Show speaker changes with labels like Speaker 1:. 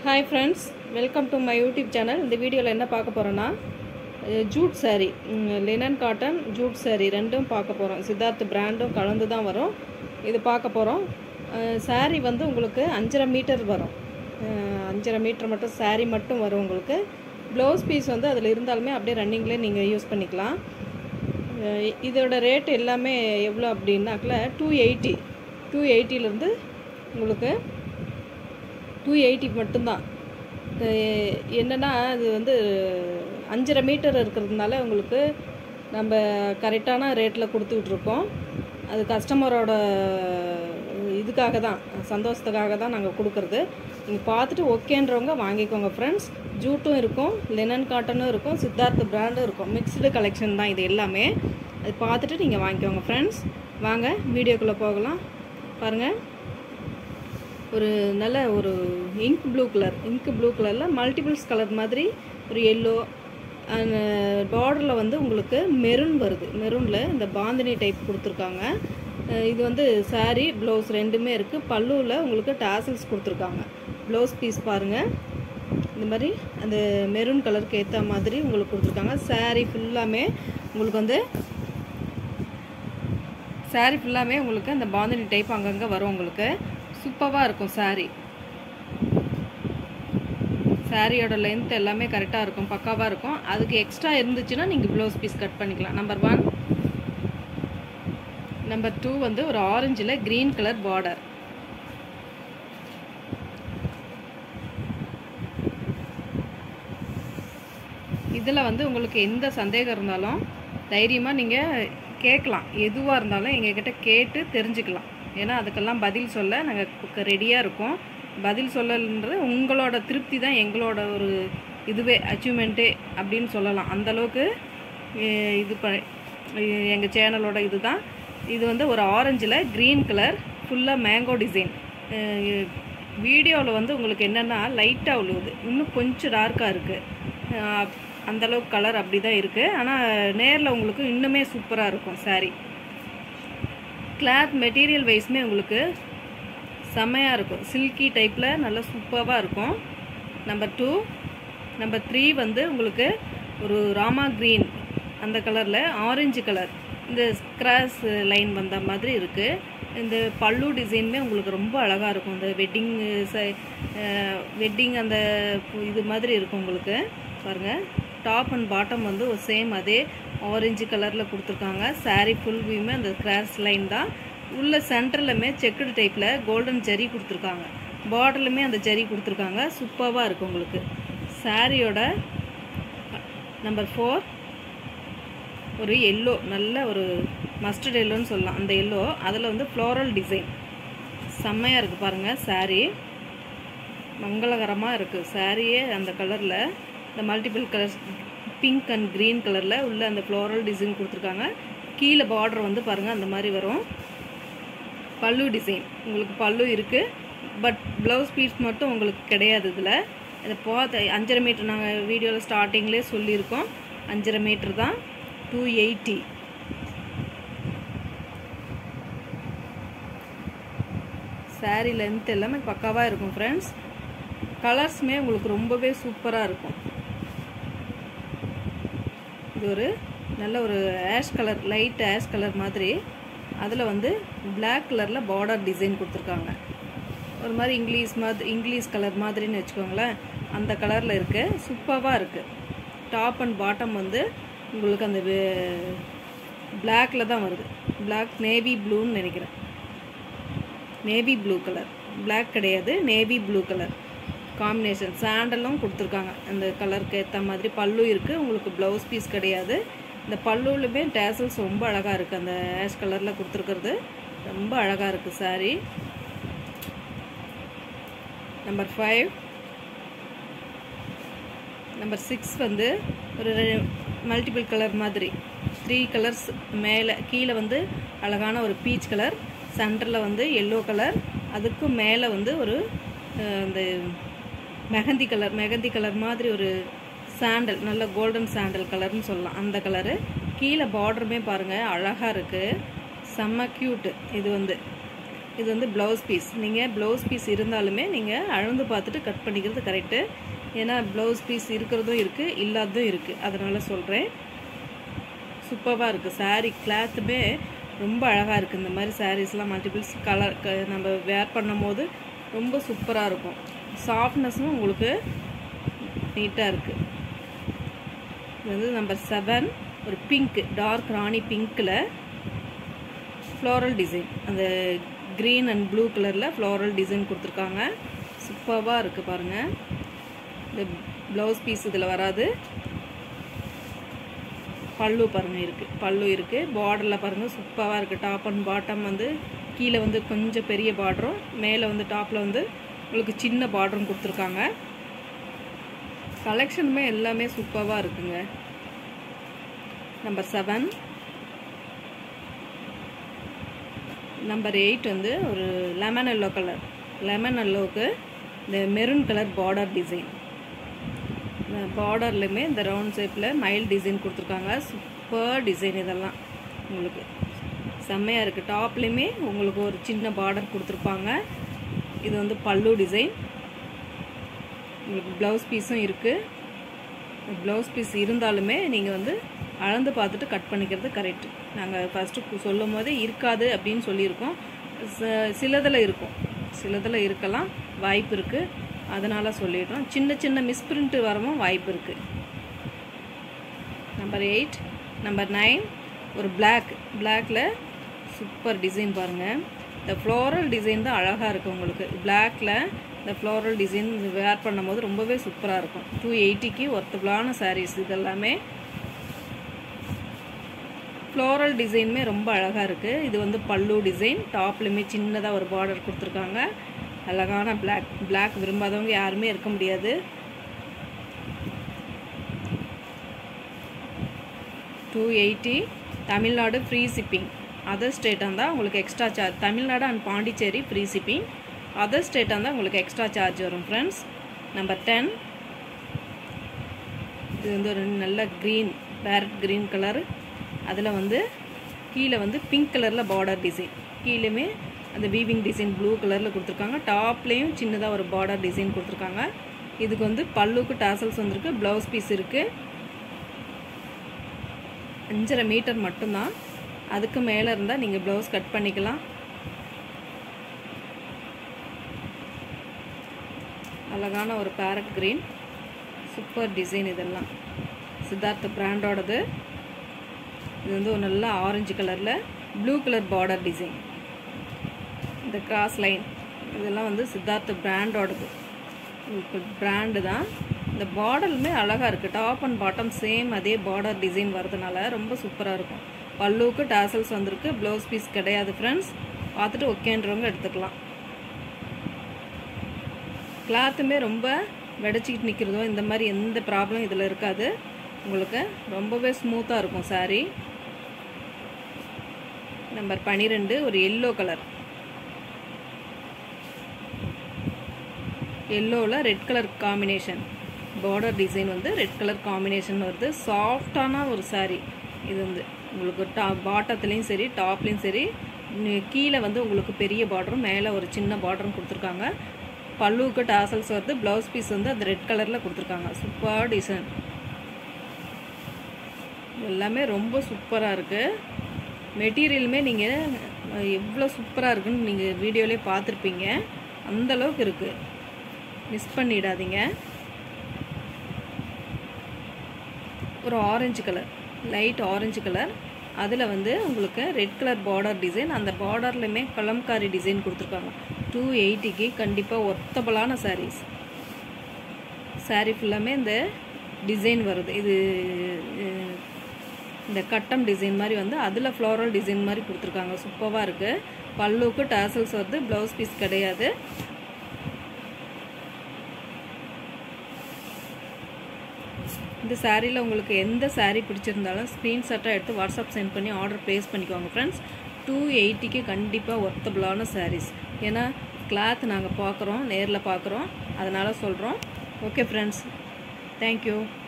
Speaker 1: hi friends welcome to my YouTube channel இந்த வீடியோவில் என்ன பார்க்க போகிறோன்னா jute saree linen cotton jute saree ரெண்டும் பார்க்க போகிறோம் சித்தார்த் பிராண்டும் கலந்து தான் வரும் இது பார்க்க போகிறோம் saree வந்து உங்களுக்கு அஞ்சரை மீட்டர் வரும் அஹ் அஞ்சரை மீட்டர் மட்டும் saree மட்டும் வரும் உங்களுக்கு ப்ளவுஸ் பீஸ் வந்து அதில் இருந்தாலுமே அப்படியே ரன்னிங்லேயே நீங்கள் யூஸ் பண்ணிக்கலாம் அஹ் இதோட ரேட் எல்லாமே எவ்வளோ அப்படின்னாக்கல டூ எயிட்டி டூ எயிட்டிலேருந்து உங்களுக்கு டூ எயிட்டி மட்டும்தான் அஹ் என்னன்னா அது வந்து அஞ்சரை மீட்டர் இருக்கிறதுனால உங்களுக்கு நம்ம கரெக்டான ரேட்டில் கொடுத்துட்ருக்கோம் அது கஸ்டமரோட இதுக்காக தான் சந்தோஷத்துக்காக தான் நாங்கள் கொடுக்குறது நீங்கள் பார்த்துட்டு ஓகேன்றவங்க வாங்கிக்கோங்க ஃப்ரெண்ட்ஸ் ஜூட்டும் இருக்கும் லெனன் காட்டனும் இருக்கும் சித்தார்த் பிராண்டும் இருக்கும் மிக்ஸ்டு கலெக்ஷன் தான் இது எல்லாமே அது பார்த்துட்டு நீங்கள் வாங்கிக்கோங்க ஃப்ரெண்ட்ஸ் வாங்க வீடியோக்குள்ளே போகலாம் பாருங்கள் ஒரு நல்ல ஒரு ink blue colour ink blue கலரில் மல்டிபிள்ஸ் கலர் மாதிரி ஒரு எல்லோ அந்த பார்டரில் வந்து உங்களுக்கு மெரூன் வருது மெரூனில் இந்த பாந்தினி டைப் கொடுத்துருக்காங்க அஹ் இது வந்து saree ப்ளவுஸ் ரெண்டுமே இருக்குது பல்லுவில் உங்களுக்கு டாசல்ஸ் கொடுத்துருக்காங்க ப்ளவுஸ் பீஸ் பாருங்கள் இந்த மாதிரி அந்த மெரூன் கலருக்கு ஏற்ற மாதிரி உங்களுக்கு கொடுத்துருக்காங்க saree ஃபுல்லாமே உங்களுக்கு வந்து saree ஃபுல்லாமே உங்களுக்கு அந்த பாந்தினி டைப் அங்கங்கே வரும் உங்களுக்கு சூப்பராக இருக்கும் saree சாரியோட லென்த் எல்லாமே கரெக்டாக இருக்கும் பக்காவாக இருக்கும் அதுக்கு எக்ஸ்ட்ரா இருந்துச்சுன்னா நீங்கள் ப்ளவுஸ் பீஸ் கட் பண்ணிக்கலாம் நம்பர் ஒன் நம்பர் டூ வந்து ஒரு ஆரஞ்சில் க்ரீன் கலர் பார்டர் இதில் வந்து உங்களுக்கு எந்த சந்தேகம் இருந்தாலும் தைரியமாக நீங்கள் கேட்கலாம் எதுவாக இருந்தாலும் எங்ககிட்ட கேட்டு தெரிஞ்சுக்கலாம் ஏன்னா அதுக்கெல்லாம் பதில் சொல்ல நாங்கள் ரெடியாக இருக்கோம் பதில் சொல்லன்றது உங்களோட திருப்தி தான் எங்களோட ஒரு இதுவே அச்சீவ்மெண்ட்டே அப்படின்னு சொல்லலாம் அந்தளவுக்கு இது ப எங்கள் சேனலோட இது தான் இது வந்து ஒரு ஆரஞ்சில் க்ரீன் கலர் ஃபுல்லாக மேங்கோ டிசைன் வீடியோவில் வந்து உங்களுக்கு என்னென்னா லைட்டாக உழுவுது இன்னும் கொஞ்சம் டார்க்காக இருக்குது அந்தளவுக்கு கலர் அப்படி தான் இருக்குது ஆனால் நேரில் உங்களுக்கு இன்னுமே சூப்பராக இருக்கும் saree கிளாத் மெட்டீரியல் வைஸ்மே உங்களுக்கு செம்மையாக இருக்கும் சில்கி டைப்பில் நல்லா சூப்பராக இருக்கும் நம்பர் டூ நம்பர் த்ரீ வந்து உங்களுக்கு ஒரு ராமா க்ரீன் அந்த கலரில் ஆரஞ்சு கலர் இந்த ஸ்க்ராஸ் லைன் வந்த மாதிரி இருக்குது இந்த பல்லு டிசைனுமே உங்களுக்கு ரொம்ப அழகாக இருக்கும் இந்த வெட்டிங் வெட்டிங் அந்த இது மாதிரி இருக்கும் உங்களுக்கு பாருங்கள் டாப் அண்ட் பாட்டம் வந்து ஒரு சேம் அதே ஆரஞ்சு கலரில் கொடுத்துருக்காங்க saree ஃபுல் வியூமே அந்த கிராஸ் லைன் தான் உள்ள சென்டர்லுமே செக்குடு டைப்பில் கோல்டன் ஜரி கொடுத்துருக்காங்க பார்டர்லுமே அந்த ஜரி கொடுத்துருக்காங்க சூப்பராக இருக்கும் உங்களுக்கு சாரியோட நம்பர் ஃபோர் ஒரு எல்லோ நல்ல ஒரு மஸ்டர்ட் எல்லோன்னு சொல்லலாம் அந்த எல்லோ அதில் வந்து ஃப்ளோரல் டிசைன் செம்மையாக இருக்குது பாருங்கள் saree மங்களகரமாக இருக்குது சாரியே அந்த கலரில் இந்த multiple colours pink and green கலரில் உள்ள அந்த ஃப்ளோரல் டிசைன் கொடுத்துருக்காங்க கீழே பார்டர் வந்து பாருங்கள் அந்த மாதிரி வரும் பல்லு டிசைன் உங்களுக்கு பல்லு இருக்குது பட் ப்ளவுஸ் பீஸ் மட்டும் உங்களுக்கு கிடையாது இதில் இதை பார்த்து அஞ்சரை மீட்ரு நாங்கள் வீடியோவில் ஸ்டார்டிங்லேயே சொல்லியிருக்கோம் அஞ்சரை மீட்ரு தான் டூ எயிட்டி சாரீ லென்த் எல்லாமே பக்காவாக இருக்கும் ஃப்ரெண்ட்ஸ் கலர்ஸுமே உங்களுக்கு ரொம்பவே சூப்பராக இருக்கும் இது ஒரு நல்ல ஒரு ash colour light ash colour மாதிரி அதில் வந்து பிளாக் கலரில் பார்டர் டிசைன் கொடுத்துருக்காங்க ஒரு மாதிரி இங்கிலீஷ் மாதிரி இங்கிலீஷ் கலர் மாதிரின்னு வச்சுக்கோங்களேன் அந்த கலரில் இருக்குது சூப்பராக இருக்குது டாப் அண்ட் பாட்டம் வந்து உங்களுக்கு அந்த பிளாக்கில் தான் வருது பிளாக் நேவி ப்ளூன்னு நினைக்கிறேன் நேவி ப்ளூ கலர் பிளாக் கிடையாது நேவி ப்ளூ கலர் காம்பினேஷன் சாண்டலும் கொடுத்துருக்காங்க அந்த கலருக்கு ஏற்ற மாதிரி பல்லு இருக்குது உங்களுக்கு ப்ளவுஸ் பீஸ் கிடையாது இந்த பல்லுலுமே டேசல்ஸ் ரொம்ப அழகாக இருக்குது அந்த ஆஷ் கலரில் கொடுத்துருக்கிறது ரொம்ப அழகாக இருக்குது sari number five number six வந்து ஒரு மல்டிபிள் கலர் மாதிரி த்ரீ கலர்ஸ் மேலே கீழே வந்து அழகான ஒரு பீச் கலர் சென்டரில் வந்து எல்லோ கலர் அதுக்கும் மேலே வந்து ஒரு இந்த மெஹந்தி கலர் மெஹந்தி கலர் மாதிரி ஒரு சாண்டல் நல்ல கோல்டன் சாண்டல் கலர்னு சொல்லலாம் அந்த கலரு கீழே பார்டருமே பாருங்கள் அழகாக இருக்குது செம்ம க்யூட்டு இது வந்து இது வந்து ப்ளவுஸ் பீஸ் நீங்கள் ப்ளவுஸ் பீஸ் இருந்தாலுமே நீங்கள் அளந்து பார்த்துட்டு கட் பண்ணிக்கிறது கரெக்டு ஏன்னா ப்ளவுஸ் பீஸ் இருக்கிறதும் இருக்குது இல்லாததும் இருக்குது அதனால் சொல்கிறேன் சூப்பராக இருக்குது saree கிளாத்துமே ரொம்ப அழகாக இருக்குது இந்த மாதிரி சாரீஸ்லாம் மல்டிபிள்ஸ் கலர் க நம்ம வேர் பண்ணும் போது ரொம்ப சூப்பராக இருக்கும் சாஃப்ட்னஸும் உங்களுக்கு நீட்டாக இருக்குது இது வந்து நம்பர் செவன் ஒரு பிங்க் டார்க் ராணி பிங்க்கில் ஃப்ளோரல் டிசைன் அந்த க்ரீன் அண்ட் ப்ளூ கலரில் ஃப்ளோரல் டிசைன் கொடுத்துருக்காங்க சூப்பராக இருக்குது பாருங்கள் இந்த ப்ளவுஸ் பீஸ் இதில் வராது பல்லு பாருங்கள் இருக்குது பல்லு இருக்குது பார்டரில் பாருங்கள் சூப்பராக இருக்குது டாப் அண்ட் பாட்டம் வந்து கீழே வந்து கொஞ்சம் பெரிய பார்டரும் மேலே வந்து டாப்பில் வந்து உங்களுக்கு சின்ன பார்டரும் கொடுத்துருக்காங்க கலெக்ஷனுமே எல்லாமே சூப்பராக இருக்குங்க நம்பர் செவன் நம்பர் எயிட் வந்து ஒரு லெமன் எல்லோ கலர் லெமன் எல்லோவுக்கு இந்த மெரூன் கலர் பார்டர் டிசைன் இந்த பார்டர்லையுமே இந்த ரவுண்ட் ஷேப்பில் மயில் டிசைன் கொடுத்துருக்காங்க சூப்பர் டிசைன் இதெல்லாம் உங்களுக்கு செம்மையாக இருக்குது டாப்லேயுமே உங்களுக்கு ஒரு சின்ன பார்டர் கொடுத்துருப்பாங்க இது வந்து பல்லு டிசைன் உங்களுக்கு ப்ளவுஸ் பீஸும் இருக்குது ப்ளவுஸ் பீஸ் இருந்தாலுமே நீங்கள் வந்து அளந்து பார்த்துட்டு கட் பண்ணிக்கிறது கரெக்ட் நாங்கள் ஃபஸ்ட்டு சொல்லும் போதே இருக்காது அப்படின்னு சொல்லியிருக்கோம் ச- சிலதில் இருக்கும் சிலதில் இருக்கலாம் வாய்ப்பு இருக்குது அதனால் சொல்லிடுறோம் சின்ன சின்ன மிஸ்பிரிண்ட் வரவும் வாய்ப்பு இருக்குது நம்பர் எயிட் நம்பர் நைன் ஒரு Black பிளாக்ல சூப்பர் டிசைன் பாருங்கள் இந்த ஃப்ளோரல் டிசைன் தான் அழகாக இருக்குது உங்களுக்கு பிளாக்ல இந்த ஃப்ளோரல் டிசைன் வேர் பண்ணும்போது ரொம்பவே சூப்பராக இருக்கும் டூ எயிட்டிக்கு ஒர்த்தபுளான சாரீஸ் இதெல்லாமே ஃப்ளோரல் டிசைனுமே ரொம்ப அழகாக இருக்குது இது வந்து பல்லு டிசைன் டாப்லையுமே சின்னதாக ஒரு பார்டர் கொடுத்துருக்காங்க அழகான Black Black விரும்பாதவங்க யாருமே இருக்க முடியாது two eighty Tamil Nadu free shipping other ஸ்டேட்டாக இருந்தால் உங்களுக்கு extra charge Tamil Nadu and Pondicherry free shipping other ஸ்டேட்டாக இருந்தால் உங்களுக்கு எக்ஸ்ட்ரா சார்ஜ் வரும் ஃப்ரெண்ட்ஸ் நம்பர் டென் இது வந்து ஒரு நல்ல க்ரீன் பேரட் க்ரீன் கலர் அதில் வந்து கீழே வந்து பிங்க் கலரில் பார்டர் டிசைன் கீழேயுமே அந்த வீவிங் டிசைன் ப்ளூ கலரில் கொடுத்துருக்காங்க டாப்லேயும் சின்னதாக ஒரு பார்டர் டிசைன் கொடுத்துருக்காங்க இதுக்கு வந்து பல்லுக்கு டாசல்ஸ் வந்திருக்கு ப்ளவுஸ் பீஸ் இருக்குது அஞ்சரை மீட்டர் மட்டும்தான் அதுக்கு மேலே இருந்தால் நீங்கள் ப்ளவுஸ் கட் பண்ணிக்கலாம் அழகான ஒரு பேரட் க்ரீன் சூப்பர் டிசைன் இதெல்லாம் சித்தார்த்த பிராண்டோடது இது வந்து ஒரு நல்ல ஆரஞ்சு கலரில் ப்ளூ கலர் பார்டர் டிசைன் இந்த கிராஸ் லைன் இதெல்லாம் வந்து சித்தார்த்த பிராண்டோடது இப்போ பிராண்டு தான் இந்த பார்டருமே அழகாக இருக்குது டாப் அண்ட் பாட்டம் சேம் அதே பார்டர் டிசைன் வரதுனால ரொம்ப சூப்பராக இருக்கும் பல்லுவுக்கு டாசல்ஸ் வந்திருக்கு ப்ளவுஸ் பீஸ் கிடையாது ஃப்ரெண்ட்ஸ் பார்த்துட்டு ஓகேன்றவங்க எடுத்துக்கலாம் கிளாத்துமே ரொம்ப வெடிச்சிக்கிட்டு நிற்கிறதோ இந்த மாதிரி எந்த ப்ராப்ளம் இதில் இருக்காது உங்களுக்கு ரொம்பவே ஸ்மூத்தாக இருக்கும் saree நம்பர் பன்னிரெண்டு ஒரு எல்லோ கலர் எல்லோவில் red colour combination border design வந்து ரெட் கலர் காம்பினேஷன் வருது சாஃப்டான ஒரு saree இது வந்து உங்களுக்கு டா பாட்டத்துலேயும் சரி டாப்லேயும் சரி நி- கீழே வந்து உங்களுக்கு பெரிய பார்டரும் மேலே ஒரு சின்ன பார்டரும் கொடுத்துருக்காங்க பல்லுவுக்கு டாசல்ஸ் வருது ப்ளவுஸ் பீஸ் வந்து அந்த ரெட் கலரில் கொடுத்துருக்காங்க சூப்பர் டிசைன் எல்லாமே ரொம்ப சூப்பராக இருக்குது மெட்டீரியலுமே நீங்கள் எவ்வளோ சூப்பராக இருக்குன்னு நீங்கள் வீடியோலேயே பார்த்துருப்பீங்க அந்த அளவுக்கு இருக்குது மிஸ் பண்ணிடாதீங்க ஒரு orange colour light orange colour அதில் வந்து உங்களுக்கு ரெட் கலர் பார்டர் டிசைன் அந்த பார்டர்லையுமே கலம்காரி டிசைன் கொடுத்துருக்காங்க டூ எயிட்டிக்கு கண்டிப்பாக ஒர்த்தபலான sarees saree ஃபுல்லாமே இந்த டிசைன் வருது இது அஹ், இந்த கட்டம் டிசைன் மாதிரி வந்து அதில் ஃப்ளோரல் டிசைன் மாதிரி கொடுத்துருக்காங்க சூப்பராக இருக்குது பல்லுக்கு டாசல்ஸ் வருது ப்ளவுஸ் பீஸ் கிடையாது இந்த சாரியில் உங்களுக்கு எந்த saree பிடிச்சிருந்தாலும் ஸ்க்ரீன்ஷாட்டாக எடுத்து வாட்ஸ்அப் சென்ட் பண்ணி ஆர்டர் ப்ளேஸ் பண்ணிக்கோங்க ஃப்ரெண்ட்ஸ் டூ எயிட்டிக்கு கண்டிப்பாக ஒர்த்தபுளான sarees ஏன்னா கிளாத் நாங்கள் பார்க்குறோம் நேரில் பார்க்குறோம் அதனால் சொல்கிறோம் ஓகே ஃப்ரெண்ட்ஸ் தேங்க்யூ